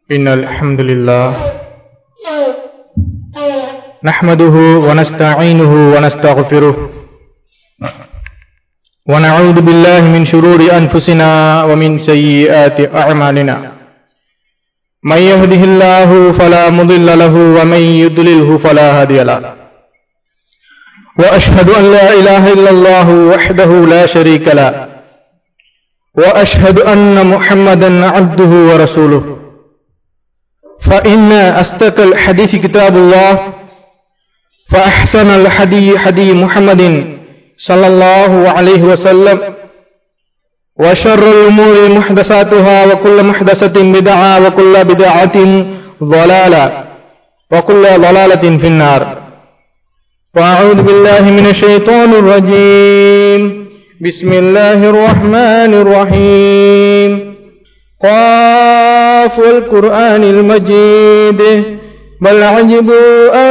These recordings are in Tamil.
إن الحمد لله نحمده ونستعينه ونستغفره ونعوذ بالله من شرور أنفسنا ومن سيئات أعمالنا من يهده الله فلا مضل له ومن يضلله فلا هادي له وأشهد أن لا إله إلا الله وحده لا شريك له وأشهد أن محمدا عبده ورسوله فإن أصدق الحديث كتاب الله فأحسن الحدي حدي محمد صلى الله عليه وسلم وشر الأمور محدثاتها وكل محدثة بدعة وكل بدعة ضلالة وكل ضلالة في النار وأعوذ بالله من الشيطان الرجيم بسم الله الرحمن الرحيم قاف والقرآن المجيد بل عجبوا أن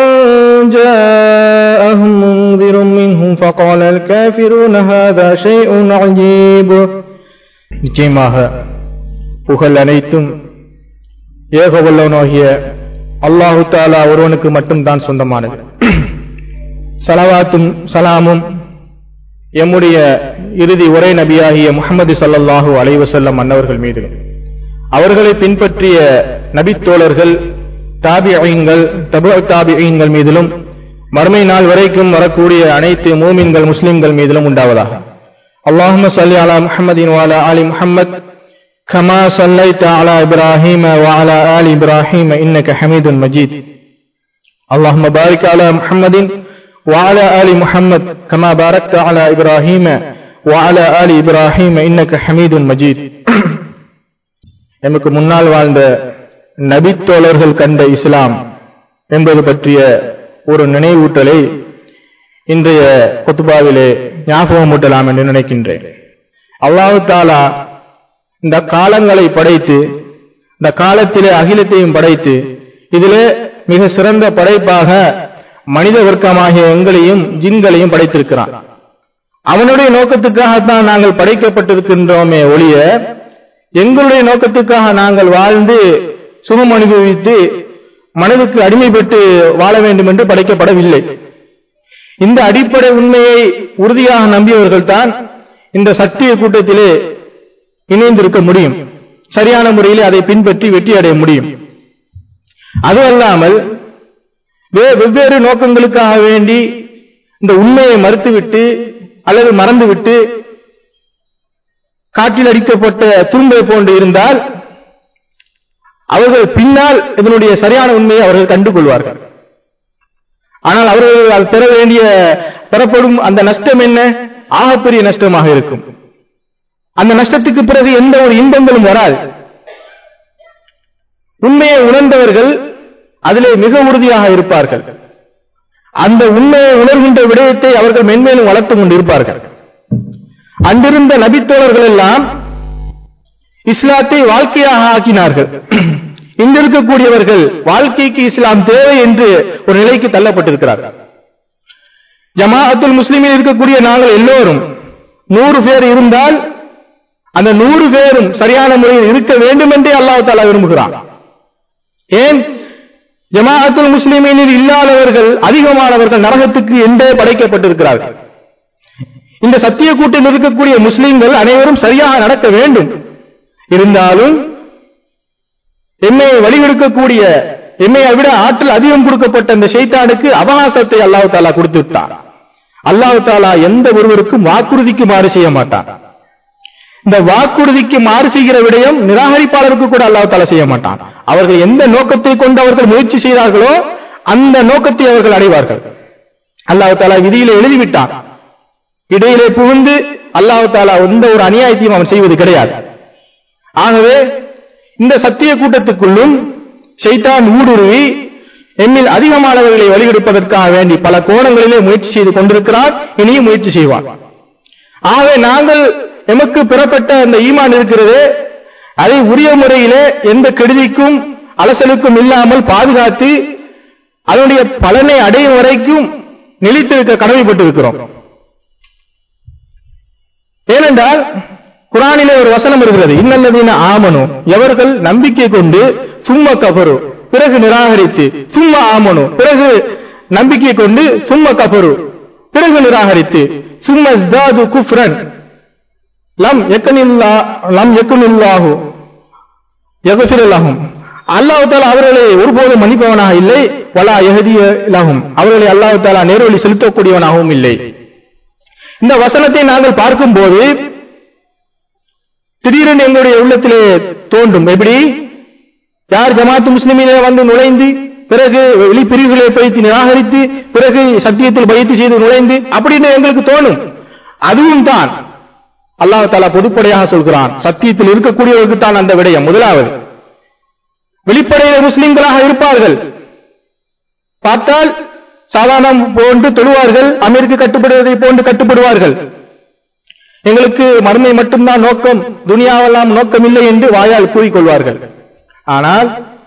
جاءهم منذر منهم فقال الكافرون هذا شيء عجيب நிச்சயமாக புகழ் அனைத்தும் ஏகவல்லவனாகிய அல்லாஹு தாலா ஒருவனுக்கு மட்டும்தான் சொந்தமானது சலவாத்தும் சலாமும் எம்முடைய இறுதி உரை நபியாகிய முகமது சல்லல்லாஹு அலைவசல்லம் அன்னவர்கள் மீது அவர்களை பின்பற்றிய நபித்தோழர்கள் தாபியங்கள் தபு தாபியங்கள் மீதிலும் மறுமை நாள் வரைக்கும் வரக்கூடிய அனைத்து மூமின்கள் முஸ்லிம்கள் மீதிலும் உண்டாவதாக اللهم صل على محمد وعلى آل محمد كما صليت على إبراهيم وعلى آل إبراهيم إنك حميد مجيد اللهم بارك على محمد وعلى آل محمد كما باركت على إبراهيم وعلى آل إبراهيم إنك حميد مجيد எமக்கு முன்னால் வாழ்ந்த நபித்தோழர்கள் கண்ட இஸ்லாம் என்பது பற்றிய ஒரு நினைவூட்டலை இன்றைய கொத்துபாவிலே ஞாபகமூட்டலாம் என்று நினைக்கின்றேன் அல்லாஹு தாலா இந்த காலங்களை படைத்து இந்த காலத்திலே அகிலத்தையும் படைத்து இதிலே மிக சிறந்த படைப்பாக மனித வர்க்கமாகிய எங்களையும் ஜின்களையும் படைத்திருக்கிறான் அவனுடைய நோக்கத்துக்காகத்தான் நாங்கள் படைக்கப்பட்டிருக்கின்றோமே ஒழிய எங்களுடைய நோக்கத்துக்காக நாங்கள் வாழ்ந்து சுகம் அனுபவித்து மனதுக்கு அடிமைப்பட்டு வாழ வேண்டும் என்று படைக்கப்படவில்லை இந்த அடிப்படை உண்மையை உறுதியாக நம்பியவர்கள் தான் இந்த சத்திய கூட்டத்திலே இணைந்திருக்க முடியும் சரியான முறையில் அதை பின்பற்றி வெற்றி அடைய முடியும் அது அல்லாமல் வெவ்வேறு நோக்கங்களுக்காக வேண்டி இந்த உண்மையை மறுத்துவிட்டு அல்லது மறந்துவிட்டு காற்றில் அடிக்கப்பட்ட துரும்பை போன்று இருந்தால் அவர்கள் பின்னால் இதனுடைய சரியான உண்மையை அவர்கள் கண்டுகொள்வார்கள் ஆனால் அவர்கள் பெற வேண்டிய பெறப்படும் அந்த நஷ்டம் என்ன ஆகப்பெரிய நஷ்டமாக இருக்கும் அந்த நஷ்டத்துக்கு பிறகு எந்த ஒரு இன்பங்களும் வராது உண்மையை உணர்ந்தவர்கள் அதிலே மிக உறுதியாக இருப்பார்கள் அந்த உண்மையை உணர்கின்ற விடயத்தை அவர்கள் மென்மேலும் வளர்த்துக் கொண்டிருப்பார்கள் அன்றிருந்த நபித்தோழர்கள் எல்லாம் இஸ்லாத்தை வாழ்க்கையாக ஆக்கினார்கள் இங்க இருக்கக்கூடியவர்கள் வாழ்க்கைக்கு இஸ்லாம் தேவை என்று ஒரு நிலைக்கு தள்ளப்பட்டிருக்கிறார்கள் ஜமாஅத்துல் முஸ்லிமில் இருக்கக்கூடிய நாங்கள் எல்லோரும் நூறு பேர் இருந்தால் அந்த நூறு பேரும் சரியான முறையில் இருக்க வேண்டும் என்றே அல்லாஹ் தாலா விரும்புகிறான் ஏன் ஜமாஅத்துல் முஸ்லிமீனில் இல்லாதவர்கள் அதிகமானவர்கள் நரகத்துக்கு என்றே படைக்கப்பட்டிருக்கிறார்கள் இந்த சத்திய கூட்டில் இருக்கக்கூடிய முஸ்லிம்கள் அனைவரும் சரியாக நடக்க வேண்டும் இருந்தாலும் என்னை வழிகெடுக்கக்கூடிய என்னை விட ஆற்றல் அதிகம் கொடுக்கப்பட்ட இந்த ஷைத்தானுக்கு அவகாசத்தை அல்லாஹு தாலா கொடுத்து விட்டார் அல்லாஹு தாலா எந்த ஒருவருக்கும் வாக்குறுதிக்கு மாறு செய்ய மாட்டார் இந்த வாக்குறுதிக்கு மாறு செய்கிற விடயம் நிராகரிப்பாளருக்கு கூட அல்லாஹு தாலா செய்ய மாட்டான் அவர்கள் எந்த நோக்கத்தை கொண்டு அவர்கள் முயற்சி செய்தார்களோ அந்த நோக்கத்தை அவர்கள் அடைவார்கள் அல்லாஹு தாலா விதியில எழுதிவிட்டான் இடையிலே புகுந்து அல்லாஹு தாலா எந்த ஒரு அநியாயத்தையும் அவன் செய்வது கிடையாது ஆகவே இந்த சத்திய கூட்டத்துக்குள்ளும் ஷைத்தான் ஊடுருவி எம்மில் அதிகமானவர்களை வழிகெடுப்பதற்காக வேண்டி பல கோணங்களிலே முயற்சி செய்து கொண்டிருக்கிறார் இனியும் முயற்சி செய்வார் ஆகவே நாங்கள் எமக்கு பெறப்பட்ட அந்த ஈமான் இருக்கிறது அதை உரிய முறையிலே எந்த கெடுதிக்கும் அலசலுக்கும் இல்லாமல் பாதுகாத்து அதனுடைய பலனை அடையும் வரைக்கும் நிலைத்திருக்க கடமைப்பட்டிருக்கிறோம் ஏனென்றால் குரானிலே ஒரு வசனம் இருக்கிறது இன்னல்லதீன ஆமனு எவர்கள் நம்பிக்கை கொண்டு சும்மா கபரு பிறகு நிராகரித்து சும்மா ஆமனு பிறகு நம்பிக்கை கொண்டு சும்மா கபரு பிறகு நிராகரித்து சும்மா இஸ்தாது குஃப்ரன் லம் எக்கனில்லா லம் எக்குனில்லாஹு யகுஃபிரலஹும் அல்லாஹ் தாலா அவர்களை ஒருபோதும் மன்னிப்பவனாக இல்லை வலா யஹதியலஹும் அவர்களை அல்லாஹ் தாலா நேர்வழி செலுத்தக்கூடியவனாகவும் இல்லை இந்த வசனத்தை நாங்கள் பார்க்கும்போது திடீரென்று எங்களுடைய உள்ளத்திலே தோன்றும் எப்படி யார் ஜமாத்து முஸ்லிமிலே வந்து நுழைந்து பிறகு வெளிப்பிரிவுகளை பயிற்சி நிராகரித்து பிறகு சத்தியத்தில் பயிற்சி செய்து நுழைந்து அப்படின்னு எங்களுக்கு தோணும் அதுவும் தான் அல்லாஹ் தாலா பொதுப்படையாக சொல்கிறான் சத்தியத்தில் இருக்கக்கூடியவருக்கு தான் அந்த விடயம் முதலாவது வெளிப்படையில முஸ்லிம்களாக இருப்பார்கள் பார்த்தால் சாதாரணம் போன்று தொழுவார்கள் அமீருக்கு கட்டுப்படுவதை போன்று கட்டுப்படுவார்கள் எங்களுக்கு மறுமை மட்டும்தான் நோக்கம் துனியாவெல்லாம் நோக்கம் இல்லை என்று வாயால் கூறிக்கொள்வார்கள் ஆனால்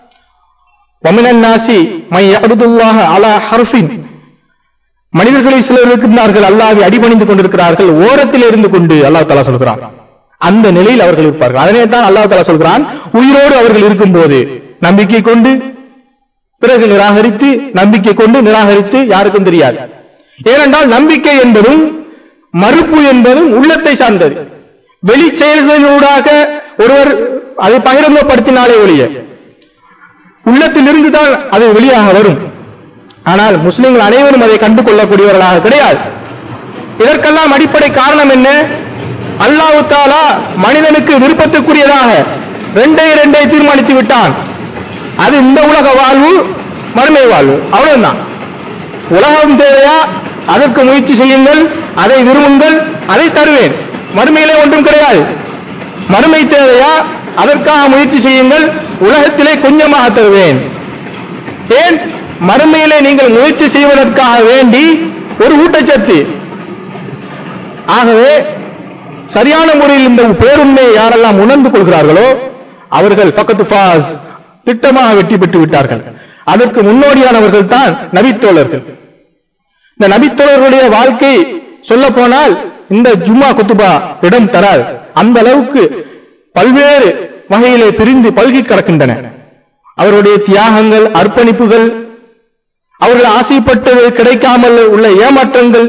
வமினன் நாசி மை அபுதுல்லாஹ அலா ஹர்ஃபின் மனிதர்களில் சிலர் இருக்கின்றார்கள் அல்லாவை அடிபணிந்து கொண்டிருக்கிறார்கள் ஓரத்தில் இருந்து கொண்டு அல்லாஹ் தலா சொல்கிறான் அந்த நிலையில் அவர்கள் இருப்பார்கள் அதனே தான் அல்லாஹ் தலா சொல்கிறான் உயிரோடு அவர்கள் இருக்கும்போது நம்பிக்கை கொண்டு பிறகு நிராகரித்து நம்பிக்கை கொண்டு நிராகரித்து யாருக்கும் தெரியாது ஏனென்றால் நம்பிக்கை என்பதும் மறுப்பு என்பதும் உள்ளத்தை சார்ந்தது வெளி செயல்களூடாக ஒருவர் அதை பகிரங்கப்படுத்தினாலே ஒழிய உள்ளத்திலிருந்து தான் அது வெளியாக வரும் ஆனால் முஸ்லிம்கள் அனைவரும் அதை கண்டு கொள்ளக்கூடியவர்களாக கிடையாது இதற்கெல்லாம் அடிப்படை காரணம் என்ன அல்லாஹு தாலா மனிதனுக்கு விருப்பத்துக்குரியதாக ரெண்டே ரெண்டை தீர்மானித்து விட்டான் அது இந்த உலக வாழ்வு மறுமை வாழ்வு அவ்வளவுதான் உலகம் தேவையா அதற்கு முயற்சி செய்யுங்கள் அதை விரும்புங்கள் அதை தருவேன் மறுமையிலே ஒன்றும் கிடையாது மறுமை தேவையா அதற்காக முயற்சி செய்யுங்கள் உலகத்திலே கொஞ்சமாக தருவேன் ஏன் மறுமையிலே நீங்கள் முயற்சி செய்வதற்காக வேண்டி ஒரு ஊட்டச்சத்து ஆகவே சரியான முறையில் இந்த பேருண்மையை யாரெல்லாம் உணர்ந்து கொள்கிறார்களோ அவர்கள் பக்கத்து பாஸ் திட்டமாக வெற்றி பெற்று விட்டார்கள் அதற்கு முன்னோடியானவர்கள் தான் நபித்தோழர்கள் இந்த நபித்தோழர்களுடைய வாழ்க்கை சொல்ல போனால் இந்த ஜும்மா குத்துபா இடம் தராது அந்த அளவுக்கு பல்வேறு வகையிலே பிரிந்து பல்கி கிடக்கின்றன அவருடைய தியாகங்கள் அர்ப்பணிப்புகள் அவர்கள் ஆசைப்பட்டது கிடைக்காமல் உள்ள ஏமாற்றங்கள்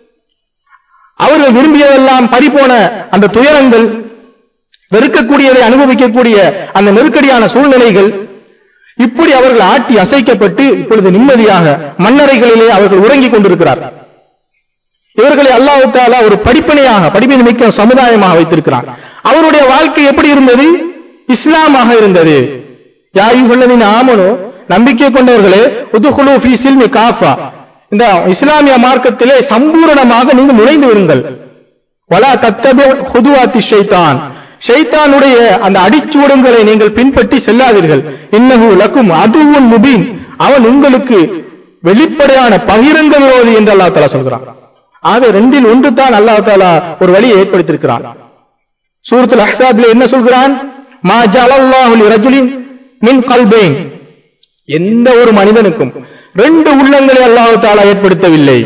அவர்கள் விரும்பியதெல்லாம் பறிபோன அந்த துயரங்கள் வெறுக்கக்கூடியதை அனுபவிக்கக்கூடிய அந்த நெருக்கடியான சூழ்நிலைகள் இப்படி அவர்கள் ஆட்டி அசைக்கப்பட்டு இப்பொழுது நிம்மதியாக மண்ணறைகளிலே அவர்கள் உறங்கிக் கொண்டிருக்கிறார்கள் இவர்களை அல்லாஹு தாலா ஒரு படிப்பினையாக படிப்பினை மிக்க சமுதாயமாக வைத்திருக்கிறார் அவருடைய வாழ்க்கை எப்படி இருந்தது இஸ்லாமாக இருந்தது யாயுள்ளதின் ஆமனோ நம்பிக்கை கொண்டவர்களே உதுகுலு ஃபீ சில்மி காஃபா இந்த இஸ்லாமிய மார்க்கத்திலே சம்பூரணமாக நீங்கள் நுழைந்து விடுங்கள் வலா தத்தபு ஹுதுவாத்தி ஷைத்தான் ஷைத்தானுடைய அந்த அடிச்சுவடுங்களை நீங்கள் பின்பற்றி செல்லாதீர்கள் இன்னஹு லக்கும் அதுவும் முபீன் அவன் உங்களுக்கு வெளிப்படையான பகிரங்க விரோதி என்று அல்லாஹ் தாலா சொல்கிறான் ஆக ரெண்டில் ஒன்று தான் அல்லாஹ் தாலா ஒரு வழியை ஏற்படுத்தியிருக்கிறான் சூரத்துல் அஹ்ஸாபில் என்ன சொல்கிறான் மா ஜலல்லாஹு ரஜுலின் மின் கல்பைன் எந்த ஒரு மனிதனுக்கும் ரெண்டு உள்ளங்களை அல்லாஹ் தாலா ஏற்படுத்தவில்லை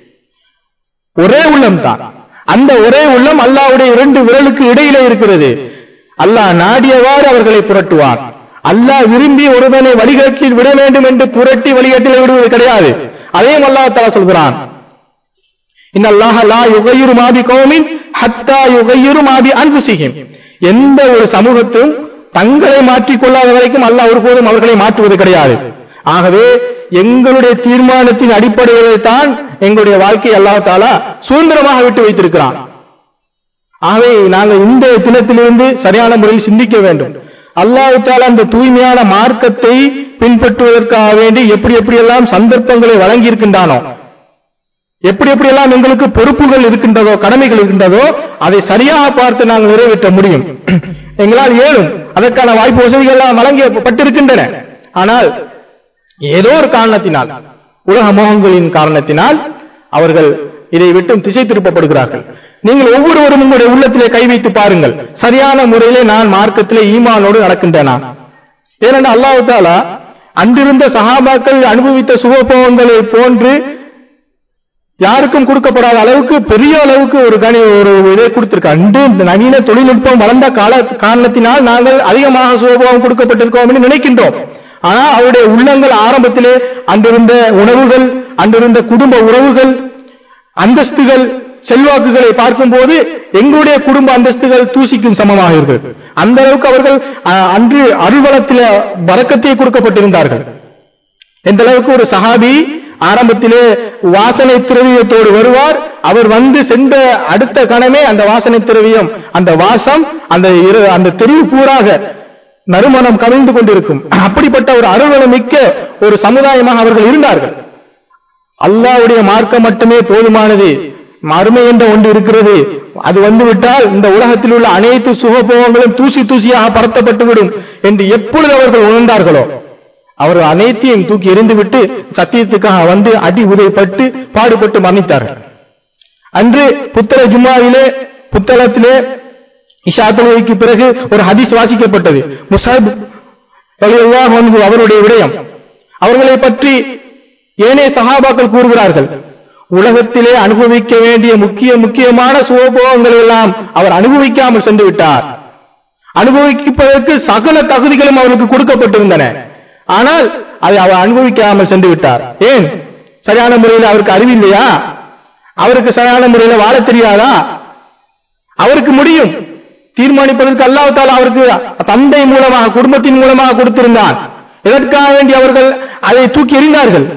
ஒரே உள்ளம் தான் அந்த ஒரே உள்ளம் அல்லாஹ்வுடைய இரண்டு விரலுக்கு இடையிலே இருக்கிறது அல்லாஹ் நாடியவாறு அவர்களை புரட்டுவான் அல்லாஹ் விரும்பி ஒருவனை வழிகாட்டில் விட வேண்டும் என்று புரட்டி வழிகாட்டில் விடுவது கிடையாது அதையும் அல்லாஹ் தாலா சொல்கிறான் இன்னல்லாஹ லா யுகையிரு மாபி கௌமின் ஹத்தா யுகையிரு மாபி அன்புசிஹிம் எந்த ஒரு சமூகத்தும் தங்களை மாற்றிக் கொள்ளாத வரைக்கும் அல்லாஹ் ஒருபோதும் அவர்களை மாற்றுவது கிடையாது ஆகவே எங்களுடைய தீர்மானத்தின் அடிப்படையில் தான் எங்களுடைய வாழ்க்கை அல்லாஹ் தாலா சுதந்திரமாக விட்டு வைத்திருக்கிறான் ஆகவே நாங்கள் இந்த தினத்திலிருந்து சரியான முறையில் சிந்திக்க வேண்டும் அல்லாஹ் தாலா அந்த தூய்மையான மார்க்கத்தை பின்பற்றுவதற்காக வேண்டி எப்படி எப்படியெல்லாம் சந்தர்ப்பங்களை வழங்கி இருக்கின்றானோ எப்படி எப்படியெல்லாம் எங்களுக்கு பொறுப்புகள் இருக்கின்றதோ கடமைகள் இருக்கின்றதோ அதை சரியாக பார்த்து நாங்கள் நிறைவேற்ற முடியும் எங்களால் ஏழும் அதற்கான வாய்ப்பு வசதிகள் எல்லாம் வழங்கப்பட்டிருக்கின்றன ஆனால் ஏதோ ஒரு காரணத்தினால் உலக மோகங்களின் காரணத்தினால் அவர்கள் இதை விட்டும் திசை திருப்பப்படுகிறார்கள் நீங்கள் ஒவ்வொருவரும் உங்களுடைய உள்ளத்திலே கை வைத்து பாருங்கள் சரியான முறையிலே நான் மார்க்கத்திலே ஈமானோடு நடக்கின்றனா ஏனென்றால் அல்லாஹ் தாலா அன்றிருந்த சஹாபாக்கள் அனுபவித்த சுகபோகங்களை போன்று யாருக்கும் கொடுக்கப்படாத அளவுக்கு பெரிய அளவுக்கு ஒரு கணி ஒரு இதை கொடுத்திருக்கார் இன்று இந்த நவீன தொழில்நுட்பம் வளர்ந்த கால காரணத்தினால் நாங்கள் அதிகமாக சுகபோகம் கொடுக்கப்பட்டிருக்கோம் என்று நினைக்கின்றோம் ஆனால் அவருடைய உள்ளங்கள் ஆரம்பத்திலே அன்றிருந்த உணவுகள் அன்றிருந்த குடும்ப உறவுகள் அந்தஸ்துகள் செல்வாக்குகளை பார்க்கும்போது எங்களுடைய குடும்ப அந்தஸ்துகள் தூசிக்கும் சமமாக இருக்கிறது அந்த அளவுக்கு அவர்கள் அஹ், அன்று அருள்வளத்தில வரக்கத்தை கொடுக்கப்பட்டிருந்தார்கள் எந்த அளவுக்கு ஒரு சஹாபி ஆரம்பத்திலே வாசனை திரவியத்தோடு வருவார் அவர் வந்து சென்ற அடுத்த கணமே அந்த வாசனை திரவியம் அந்த வாசம் அந்த இரு- அந்த தெருவு பூராக நறுமணம் கவிழ்ந்து கொண்டிருக்கும் அப்படிப்பட்ட ஒரு அருள்வளம் மிக்க ஒரு சமுதாயமாக அவர்கள் இருந்தார்கள் அல்லாஹ்வுடைய மார்க்கம் மட்டுமே போதுமானது மறுமை என்ற ஒன்று இருக்கிறது அது வந்துவிட்டால் இந்த உலகத்தில் உள்ள அனைத்து சுகபோகங்களும் தூசி தூசியாக பரத்தப்பட்டுவிடும் என்று எப்பொழுது அவர்கள் உணர்ந்தார்களோ அவர்கள் அனைத்தையும் தூக்கி எறிந்துவிட்டு சத்தியத்துக்காக வந்து அடி உதைப்பட்டு பாடுபட்டு மரணித்தார்கள் அன்று புத்தள ஜும்மாவிலே புத்தளத்திலே இஷா தொழுகைக்கு பிறகு ஒரு ஹதீஸ் வாசிக்கப்பட்டது முசாப் ரலியல்லாஹு அன்ஹு அவருடைய விடயம் அவர்களை பற்றி ஏனைய சஹாபாக்கள் கூறுகிறார்கள் உலகத்திலே அனுபவிக்க வேண்டிய முக்கிய முக்கியமான சுகபோகங்களை எல்லாம் அவர் அனுபவிக்காமல் சென்று விட்டார் அனுபவிப்பதற்கு சகல தகுதிகளும் அவருக்கு கொடுக்கப்பட்டிருந்தன ஆனால் அதை அவர் அனுபவிக்காமல் சென்று விட்டார் ஏன் சரியான முறையில் அவருக்கு அறிவில்லையா அவருக்கு சரியான முறையில் வாழ தெரியாதா அவருக்கு முடியும் தீர்மானிப்பதற்கு அல்லாஹ் தாலா அவருக்கு தந்தை மூலமாக குடும்பத்தின் மூலமாக கொடுத்திருந்தான் எதற்காக வேண்டி அவர்கள் அதை தூக்கி எறிந்தார்கள்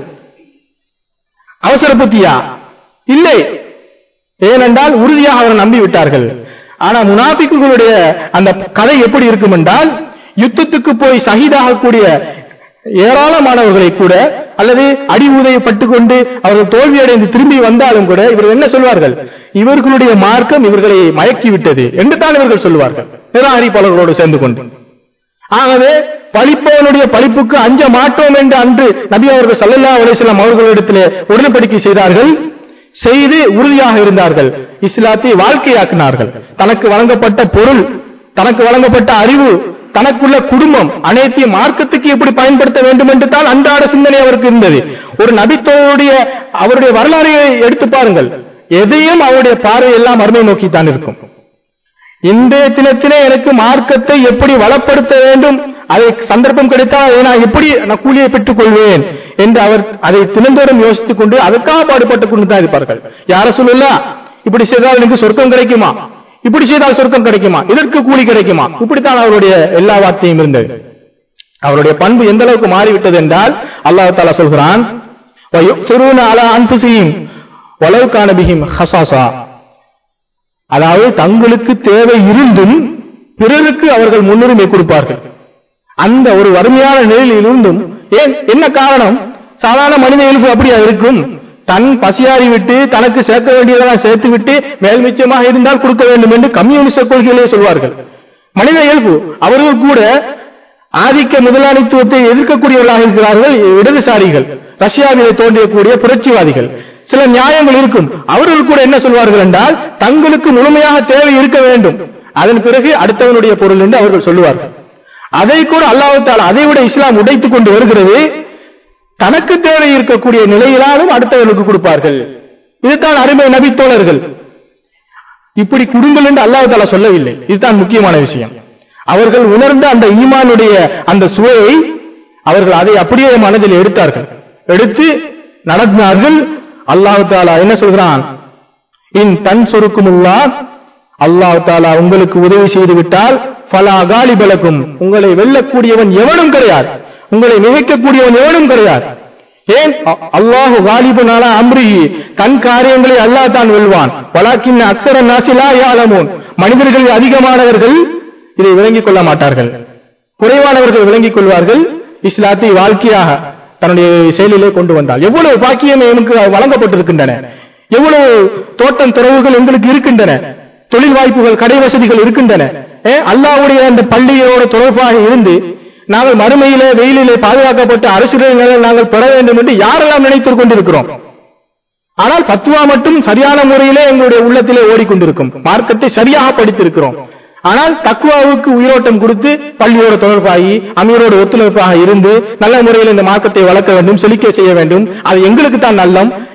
அவசர புத்தியா இல்லை ஏனென்றால் உறுதியாக அவர் நம்பி விட்டார்கள் ஆனா முனாபிக்குகளுடைய அந்த கதை எப்படி இருக்கும் என்றால் யுத்தத்துக்கு போய் ஷஹீதாகக்கூடிய ஏராளமானவர்களை கூட அல்லது அடி உதையப்பட்டு கொண்டு அவர்கள் தோல்வியடைந்து திரும்பி வந்தாலும் கூட இவர்கள் என்ன சொல்வார்கள் இவர்களுடைய மார்க்கம் இவர்களை மயக்கி விட்டது என்று தான் இவர்கள் சொல்வார்கள் நிராகரிப்பாளர்களோடு சேர்ந்து கொண்டு ஆகவே பழிப்பவனுடைய பழிப்புக்கு அஞ்ச மாட்டோம் என்று அன்று நபி அவர்கள் ஸல்லல்லாஹு அலைஹி வஸல்லம் அவர்களிடத்திலே உடன்படிக்கை செய்தார்கள் செய்து உறுதியாக இருந்தார்கள் இஸ்லாத்தை வாழ்க்கையாக்கினார்கள் தனக்கு வழங்கப்பட்ட பொருள் தனக்கு வழங்கப்பட்ட அறிவு தனக்குள்ள குடும்பம் அனைத்தையும் மார்க்கத்துக்கு எப்படி பயன்படுத்த வேண்டும் என்று தான் அன்றாட சிந்தனை அவருக்கு இருந்தது ஒரு நபித்தோருடைய அவருடைய வரலாறை எடுத்து பாருங்கள் எதையும் அவருடைய பார்வை எல்லாம் அருமை நோக்கித்தான் இருக்கும் இன்றைய தினத்திலே எனக்கு மார்க்கத்தை எப்படி வளப்படுத்த வேண்டும் அதை சந்தர்ப்பம் கிடைத்தால் அதை நான் எப்படி நான் கூலியை பெற்றுக் கொள்வேன் என்று அவர் அதை தினந்தோறும் யோசித்துக் கொண்டு அதுக்காக பாடுபட்டுக் கொண்டு தான் இருப்பார்கள் யார சொல்லல இப்படி செய்தால் எனக்கு சொர்க்கம் கிடைக்குமா இப்படி செய்தால் சொர்க்கம் கிடைக்குமா இதற்கு கூலி கிடைக்குமா இப்படித்தான் அவருடைய எல்லா வார்த்தையும் இருந்தது அவருடைய பண்பு எந்த அளவுக்கு மாறிவிட்டது என்றால் அல்லாஹ் தாலா சொல்கிறான் وَيُؤْثِرُونَ عَلَى أَنفُسِهِمْ وَلَوْ كَانَ بِهِمْ خَصَاصَةٌ அதாவது தங்களுக்கு தேவை இருந்தும் பிறருக்கு அவர்கள் முன்னுரிமை கொடுப்பார்கள் அந்த ஒரு வறுமையான நிலையில் இருந்தும் ஏன் என்ன காரணம் சாதாரண மனித இயல்பு அப்படியா இருக்கும் தன் பசியாறி விட்டு தனக்கு சேர்க்க வேண்டியதெல்லாம் சேர்த்து விட்டு மேல் மிச்சமாக இருந்தால் கொடுக்க வேண்டும் என்று கம்யூனிஸ்ட கொள்கையிலே சொல்வார்கள் மனித இயல்பு அவர்கள் கூட ஆதிக்க முதலாளித்துவத்தை எதிர்க்கக்கூடியவர்களாக இருக்கிறார்கள் இடதுசாரிகள் ரஷ்யாவிலே தோன்றியக்கூடிய புரட்சிவாதிகள் சில நியாயங்கள் இருக்கும் அவர்கள் கூட என்ன சொல்வார்கள் என்றால் தங்களுக்கு முழுமையாக தேவை இருக்க வேண்டும் அதன் பிறகு அடுத்தவனுடைய பொருள் என்று அவர்கள் சொல்லுவார்கள் அதை கூட அல்லாஹ் தாலா அதை விட இஸ்லாம் உடைத்துக் கொண்டு வருகிறது தனக்கு தேவை இருக்கக்கூடிய நிலையிலாலும் அடுத்தவர்களுக்கு கொடுப்பார்கள் இதுதான் அருமை நபித்தோழர்கள் இப்படி குடுங்கள் என்று அல்லாஹ் தாலா சொல்லவில்லை இதுதான் முக்கியமான விஷயம் அவர்கள் உணர்ந்த அந்த ஈமானுடைய அந்த சுவையை அவர்கள் அதை அப்படியே மனதில் எடுத்தார்கள் எடுத்து நடத்தினார்கள் அல்லாஹ் தாலா என்ன சொல்கிறான் இன் தன் சொருக்குமுல்லா அல்லாஹ் தாலா உங்களுக்கு உதவி செய்து விட்டால் பலா காலிபலக்கும் உங்களை வெல்லக்கூடியவன் எவனும் கிடையாது உங்களை மிகைக்கக்கூடியவன் எவனும் கிடையாது ஏன் அ- அல்லாஹு காலிபனால அம்ரிஹி தன் காரியங்களை அல்லாஹ் தான் வெல்வான் வலாக்கின் அக்சர நாசிலா யாலமோன் மனிதர்களில் அதிகமானவர்கள் இதை விளங்கிக் கொள்ள மாட்டார்கள் குறைவானவர்கள் விளங்கிக் கொள்வார்கள் இஸ்லாத்தை வாழ்க்கையாக தன்னுடைய செயலிலே கொண்டு வந்தால் எவ்வளவு பாக்கியம் எமக்கு வழங்கப்பட்டிருக்கின்றன எவ்வளவு தோட்டம் துறவுகள் எங்களுக்கு இருக்கின்றன தொழில் வாய்ப்புகள் கடை வசதிகள் இருக்கின்றன ஏ, அல்லாஹ்வுடைய அந்த பள்ளியோட தொடர்பாக இருந்து நாங்கள் மறுமையிலே வெயிலிலே பாதுகாக்கப்பட்ட அரசுகளை நாங்கள் பெற வேண்டும் என்று யாரெல்லாம் நினைத்துக் கொண்டிருக்கிறோம் ஆனால் பத்துவா மட்டும் சரியான முறையிலே எங்களுடைய உள்ளத்திலே ஓடிக்கொண்டிருக்கும் மார்க்கத்தை சரியாக படித்திருக்கிறோம் ஆனால் தக்குவாவுக்கு உயிரோட்டம் கொடுத்து பள்ளியோட தொடர்பாகி அமீரோட ஒத்துழைப்பாக இருந்து நல்ல முறையில் இந்த மார்க்கத்தை வளர்க்க வேண்டும் செழிக்க செய்ய வேண்டும் அது எங்களுக்கு தான் நல்லம்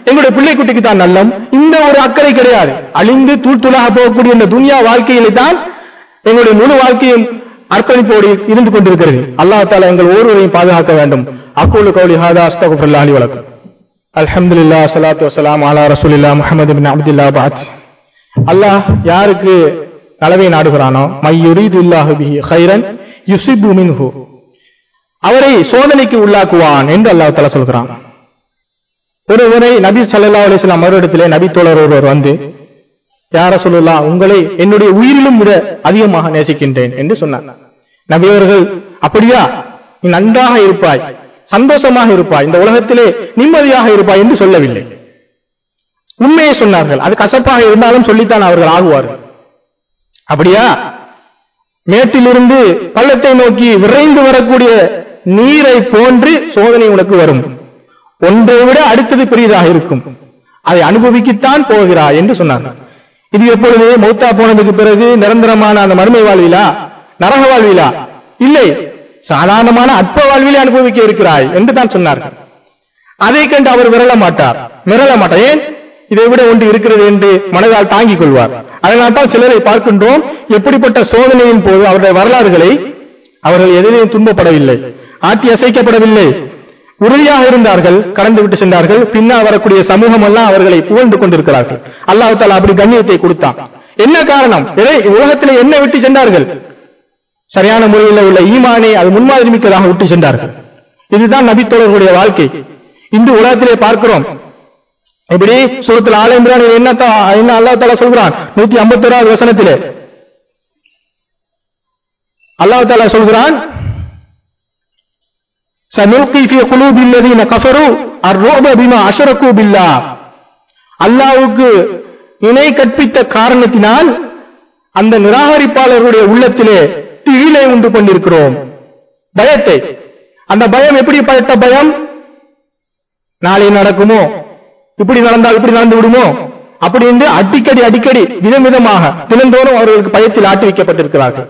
எங்களுடைய பிள்ளைக்குட்டிக்கு தான் நல்லம் இந்த ஒரு அக்கறை கிடையாது அழிந்து தூள் தூளாக போகக்கூடிய இந்த துனியா வாழ்க்கையிலே தான் எங்களுடைய முழு வாழ்க்கையும் அர்ப்பணிப்போடு இருந்து கொண்டிருக்கிறது அல்லாஹ் தாலா எங்கள் ஒருவரையும் பாதுகாக்க வேண்டும் அக்கூலு கௌலி ஹாதா அஸ்தகுஃபுல்லாஹி வலக்கும் அல்ஹம்துலில்லாஹ் ஸலாத்து வஸலாம் அலா ரசூலில்லாஹ் முஹம்மது பின் அப்துல்லாஹ் பாத் அல்லாஹ் யாருக்கு நலவை நாடுகிறானோ மை யுரீது இல்லாஹு பிஹி ஹைரன் யுசிபு மின்ஹு அவரை சோதனைக்கு உள்ளாக்குவான் என்று அல்லாஹ் தஆலா சொல்கிறான் ஒருவரை நபி ஸல்லல்லாஹு அலைஹி வஸல்லம் அவரிடத்திலே நபி தோழர் ஒருவர் வந்து யார சொல்லலாம் உங்களை என்னுடைய உயிரிலும் விட அதிகமாக நேசிக்கின்றேன் என்று சொன்னார் நபி அவர்கள் அப்படியா நீ நன்றாக இருப்பாய் சந்தோஷமாக இருப்பாய் இந்த உலகத்திலே நிம்மதியாக இருப்பாய் என்று சொல்லவில்லை உண்மையை சொன்னார்கள் அது கசப்பாக இருந்தாலும் சொல்லித்தான் அவர்கள் ஆகுவார்கள் அப்படியா மேட்டிலிருந்து பள்ளத்தை நோக்கி விரைந்து வரக்கூடிய நீரை போன்று சோதனை உனக்கு வரும் ஒன்றை விட அடுத்தது பெரியதாக இருக்கும் அதை அனுபவிக்கத்தான் போகிறாய் என்று சொன்னார்கள் இது எப்பொழுது மௌத்தா போனதுக்கு பிறகு நிரந்தரமான அந்த மறுமை வாழ்விலா நரக வாழ்விலா இல்லை சாதாரணமான அற்ப வாழ்விலே அனுபவிக்க இருக்கிறாய் என்று தான் சொன்னார்கள் அதை கண்டு அவர் விரள மாட்டார் மிரள மாட்டார் ஏன் இதை விட ஒன்று இருக்கிறது என்று மனதால் தாங்கிக் கொள்வார் அதனால்தான் சிலரை பார்க்கின்றோம் எப்படிப்பட்ட சோதனையின் போது அவருடைய வரலாறுகளை அவர்கள் எதிரையும் துன்பப்படவில்லை ஆட்டி அசைக்கப்படவில்லை உறுதியாக இருந்தார்கள் கடந்து விட்டு சென்றார்கள் பின்னால் வரக்கூடிய சமூகம் எல்லாம் அவர்களை புகழ்ந்து கொண்டிருக்கிறார்கள் அல்லாஹ் தாலா அப்படி கண்ணியத்தை கொடுத்தான் என்ன காரணம் எதை உலகத்திலே என்ன விட்டு சென்றார்கள் சரியான முறையில் உள்ள ஈமானை அது முன்மாதிரி மிக்கதாக விட்டு சென்றார்கள் இதுதான் நபித்தோழர்களுடைய வாழ்க்கை இன்று உலகத்திலே பார்க்கிறோம் இப்படி சூரத்தில் ஆல இம்ரான் என்ன தா- என்ன அல்லாஹ் தாலா சொல்கிறான் நூத்தி ஐம்பத்தி ஓராவது வசனத்திலே அல்லாஹ் தாலா சொல்கிறான் سنلقي في قلوب الذين كفروا الرعب بما أشركوا بالله அல்லாஹ்வுக்கு இணை கற்பித்த காரணத்தினால் அந்த நிராகரிப்பாளர்களுடைய உள்ளத்திலே திகிலை உண்டு கொண்டிருக்கிறோம் பயத்தை அந்த பயம் எப்படிப்பட்ட பயம் நாளை நடக்குமோ இப்படி நடந்தால் இப்படி நடந்து விடுமோ அப்படி என்று அடிக்கடி அடிக்கடி விதம் விதமாக தினந்தோறும் அவர்களுக்கு பயத்தில் ஆட்டி வைக்கப்பட்டிருக்கிறார்கள்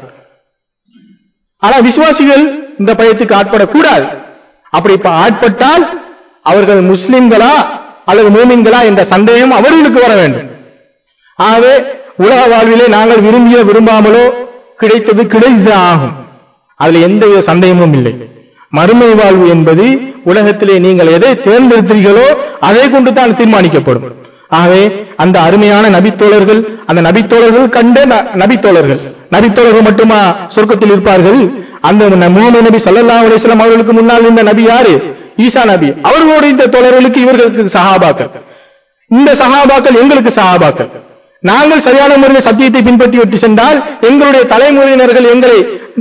ஆனா விசுவாசிகள் இந்த பயத்துக்கு ஆட்படக்கூடாது அப்படி இப்ப ஆட்பட்டால் அவர்கள் முஸ்லிம்களா அல்லது மூமின்களா என்ற சந்தேகம் அவர்களுக்கு வர வேண்டும் ஆகவே உலக வாழ்விலே நாங்கள் விரும்பிய விரும்பாமலோ கிடைத்தது கிடைத்தது ஆகும் அதுல எந்த வித சந்தேகமும் இல்லை மறுமை வாழ்வு என்பது உலகத்திலே நீங்கள் எதை தேர்ந்தெடுத்தீர்களோ அதை கொண்டு தான் தீர்மானிக்கப்படும் ஆகவே அந்த அருமையான நபித்தோழர்கள் அந்த நபித்தோழர்கள் கண்ட ந- நபித்தோழர்கள் நபித்தோழர்கள் மட்டுமா சொர்க்கத்தில் இருப்பார்கள் அந்த ந- முகமது நபி ஸல்லல்லாஹு அலைஹி வஸல்லம் அவர்களுக்கு முன்னால் இந்த நபி யாரு ஈசா நபி அவர்களோடு இந்த தோழர்களுக்கு இவர்களுக்கு சஹாபாக்கள் இந்த சஹாபாக்கள் எங்களுக்கு சஹாபாக்கள் நாங்கள் சரியான முறையில் சத்தியத்தை பின்பற்றி விட்டு சென்றால் எங்களுடைய தலைமுறையினர்கள் எங்களை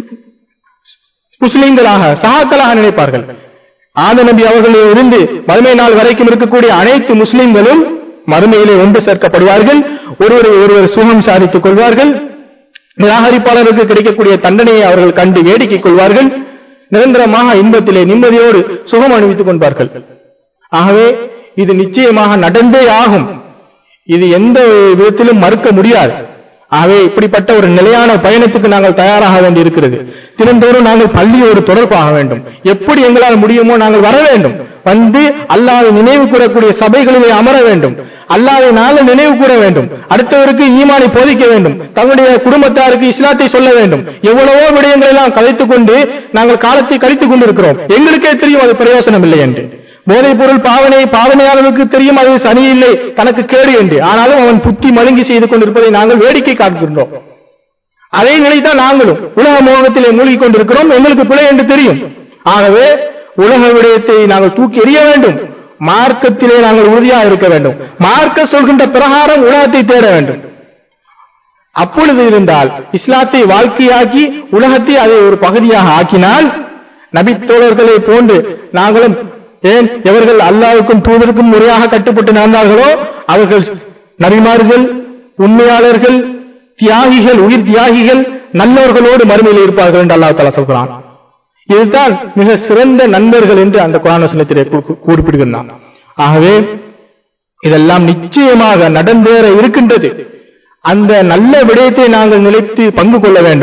முஸ்லிம்களாக சகாக்களாக நினைப்பார்கள் ஆத நபி அவர்களில் இருந்து மறுமை நாள் வரைக்கும் இருக்கக்கூடிய அனைத்து முஸ்லிம்களும் மறுமையிலே ஒன்று சேர்க்கப்படுவார்கள் ஒருவரை ஒருவர் சுகம் சாதித்துக் கொள்வார்கள் நிராகரிப்பாளருக்கு கிடைக்கக்கூடிய தண்டனையை அவர்கள் கண்டு வேடிக்கை கொள்வார்கள் நிரந்தரமாக இன்பத்திலே நிம்மதியோடு சுகம் அணிவித்துக் கொள்வார்கள் ஆகவே இது நிச்சயமாக நடந்தே ஆகும் இது எந்த விதத்திலும் மறுக்க முடியாது ஆகவே இப்படிப்பட்ட ஒரு நிலையான பயணத்துக்கு நாங்கள் தயாராக வேண்டி இருக்கிறது தினந்தோறும் நாங்கள் பள்ளியோடு தொடர்பாக வேண்டும் எப்படி எங்களால் முடியுமோ நாங்கள் வர வேண்டும் வந்து அல்லாஹ்வை நினைவு கூறக்கூடிய சபைகளிலே அமர வேண்டும் அல்லாஹ்வை நாங்கள் நினைவு கூற வேண்டும் அடுத்தவருக்கு ஈமானை போதிக்க வேண்டும் தங்களுடைய குடும்பத்தாருக்கு இஸ்லாத்தை சொல்ல வேண்டும் எவ்வளவோ விடயங்களை எல்லாம் கலைத்துக் கொண்டு நாங்கள் காலத்தை கழித்துக் கொண்டிருக்கிறோம் எங்களுக்கே தெரியும் அது பிரயோசனம் இல்லை என்று போதைப் பொருள் பாவனை பாவனையாளருக்கு தெரியும் அது சனியில்லை தனக்கு கேடு என்று ஆனாலும் அவன் புத்தி மழுங்கி செய்து கொண்டிருப்பதை நாங்கள் வேடிக்கை காண்கின்றோம் அதே நிலைதான் நாங்களும் உலக மோகத்திலே மூழ்கிக் கொண்டிருக்கிறோம் எங்களுக்கு பிழை என்று தெரியும் ஆகவே உலக விடயத்தை நாங்கள் தூக்கி எறிய வேண்டும் மார்க்கத்திலே நாங்கள் உறுதியாக இருக்க வேண்டும் மார்க்க சொல்கின்ற பிரகாரம் உலகத்தை தேட வேண்டும் அப்பொழுது இருந்தால் இஸ்லாத்தை வாழ்க்கையாக்கி உலகத்தை அதை ஒரு பகுதியாக ஆக்கினால் நபித்தோழர்களை போன்று நாங்களும் ஏன் எவர்கள் அல்லாவுக்கும் தூதருக்கும் முறையாக கட்டுப்பட்டு நடந்தார்களோ அவர்கள் நபிமார்கள் உண்மையாளர்கள் தியாகிகள் உயிர் தியாகிகள் நல்லவர்களோடு மறுமையில் இருப்பார்கள் என்று அல்லாஹ் தலா சொல்கிறான் இதுதான் மிக சிறந்த நண்பர்கள் என்று அந்த குரான் வசனத்திலே கு- குறிப்பிடுகின்றான் ஆகவே இதெல்லாம் நிச்சயமாக நடந்தேற இருக்கின்றது அந்த நல்ல விடயத்தை நாங்கள் நிலைத்து பங்கு கொள்ள வேண்டும்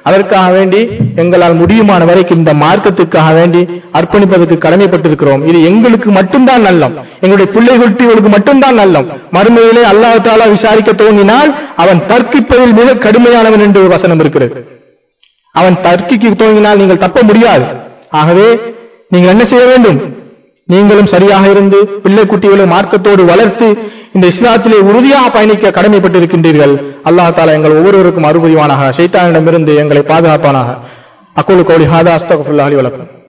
அதற்காக வேண்டி எங்களால் முடியுமான வரைக்கும் இந்த மார்க்கத்துக்காக வேண்டி அர்ப்பணிப்பதற்கு கடமைப்பட்டிருக்கிறோம் இது எங்களுக்கு மட்டும்தான் நல்லம் எங்களுடைய பிள்ளை குட்டிகளுக்கு மட்டும்தான் நல்லம் மறுமையிலே அல்லாஹ் தாலா விசாரிக்க தோன்றினால் அவன் தர்க்கிப்பதில் மிக கடுமையானவன் என்று ஒரு வசனம் இருக்கிறது அவன் தர்க்கிக்கு தோன்றினால் நீங்கள் தப்ப முடியாது ஆகவே நீங்கள் என்ன செய்ய வேண்டும் நீங்களும் சரியாக இருந்து பிள்ளை குட்டிகளை மார்க்கத்தோடு வளர்த்து இந்த இஸ்லாத்திலே உறுதியாக பயணிக்க கடமைப்பட்டிருக்கின்றீர்கள் அல்லாஹ் தாலா எங்கள் ஒவ்வொருவருக்கும் அறுபதிவானாக சைத்தானிடமிருந்து எங்களை பாதுகாப்பானாக அக்குலு கோலி ஹாதா அஸ்தகுல்லாஹி வலக்கும்